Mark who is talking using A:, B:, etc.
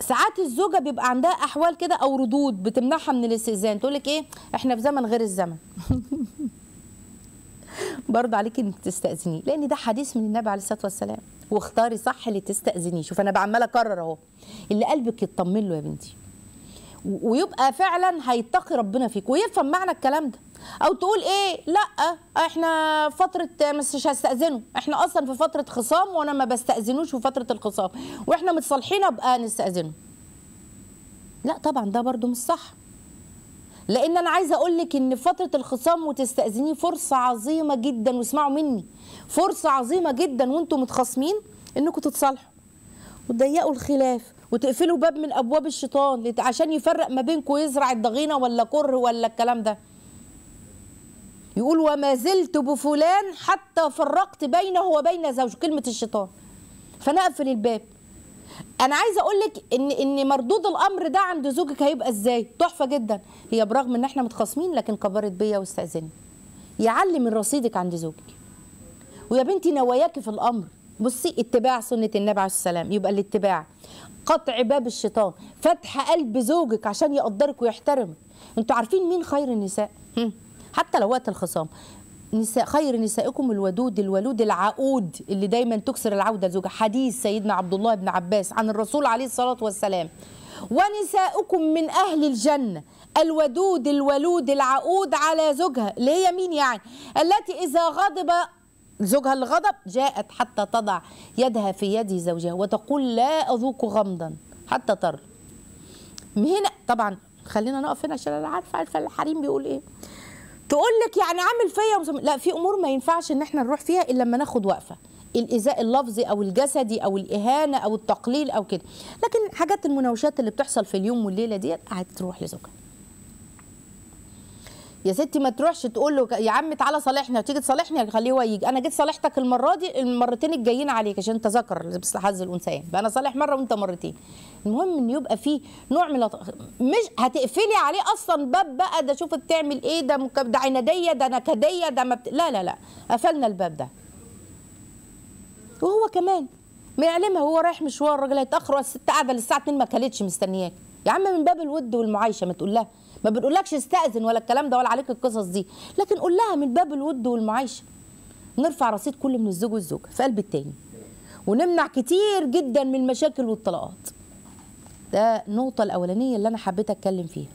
A: ساعات الزوجه بيبقى عندها احوال كده او ردود بتمنعها من الاستئذان تقول لك ايه احنا في زمن غير الزمن برضه عليك انك تستاذنيه لان ده حديث من النبي عليه الصلاه والسلام واختاري صح اللي تستاذنيه شوف انا عماله اكرر اهو اللي قلبك يطمن له يا بنتي و- ويبقى فعلا هيتقي ربنا فيك ويفهم معنى الكلام ده او تقول ايه لا احنا فتره مش هستاذنه احنا اصلا في فتره خصام وانا ما بستاذنوش في فتره الخصام واحنا متصالحين ابقى نستاذنه لا طبعا ده برضو مش صح لان انا عايزه اقول لك ان فتره الخصام وتستاذنيه فرصه عظيمه جدا واسمعوا مني فرصه عظيمه جدا وانتم متخاصمين انكم تتصالحوا وتضيقوا الخلاف وتقفلوا باب من ابواب الشيطان لت- عشان يفرق ما بينكم ويزرع الضغينه ولا كره ولا الكلام ده يقول وما زلت بفلان حتى فرقت بينه وبين زوجه كلمه الشيطان فانا اقفل الباب انا عايزه اقول لك ان ان مردود الامر ده عند زوجك هيبقى ازاي تحفه جدا هي برغم ان احنا متخاصمين لكن كبرت بيا واستاذني يعلي من رصيدك عند زوجك ويا بنتي نواياكي في الامر بصي اتباع سنه النبي عليه السلام يبقى الاتباع قطع باب الشيطان فتح قلب زوجك عشان يقدرك ويحترمك انتوا عارفين مين خير النساء هم. حتى لو وقت الخصام نساء خير نسائكم الودود الولود العقود اللي دايما تكسر العوده لزوجها حديث سيدنا عبد الله بن عباس عن الرسول عليه الصلاه والسلام ونساؤكم من اهل الجنه الودود الولود العقود على زوجها اللي هي مين يعني التي اذا غضب زوجها اللي غضب جاءت حتى تضع يدها في يد زوجها وتقول لا اذوق غمضا حتى تر هنا طبعا خلينا نقف هنا عشان انا عارفه عارفه الحريم بيقول ايه تقول لك يعني عامل فيا ومسم... لا في امور ما ينفعش ان احنا نروح فيها الا لما ناخد وقفه الايذاء اللفظي او الجسدي او الاهانه او التقليل او كده لكن حاجات المناوشات اللي بتحصل في اليوم والليله ديت هتروح لزوجها يا ستي ما تروحش تقول له يا عم تعالى صالحني تيجي تصالحني خليه هو يجي انا جيت صالحتك المره دي المرتين الجايين عليك عشان انت ذكر بس حظ الانثيين بقى انا صالح مره وانت مرتين المهم ان يبقى في نوع من الط- مش هتقفلي عليه اصلا باب بقى ده شوف بتعمل ايه ده مك... ده عناديه ده نكديه ده ما بت... لا لا لا قفلنا الباب ده وهو كمان ما يعلمها هو رايح مشوار الراجل هيتاخر والست قاعده للساعه 2 ما اكلتش مستنياك يا عم من باب الود والمعايشه ما تقول لها ما بنقولكش استاذن ولا الكلام ده ولا عليك القصص دي لكن قول لها من باب الود والمعايشه نرفع رصيد كل من الزوج والزوجه في قلب التاني ونمنع كتير جدا من المشاكل والطلاقات ده النقطه الاولانيه اللي انا حبيت اتكلم فيها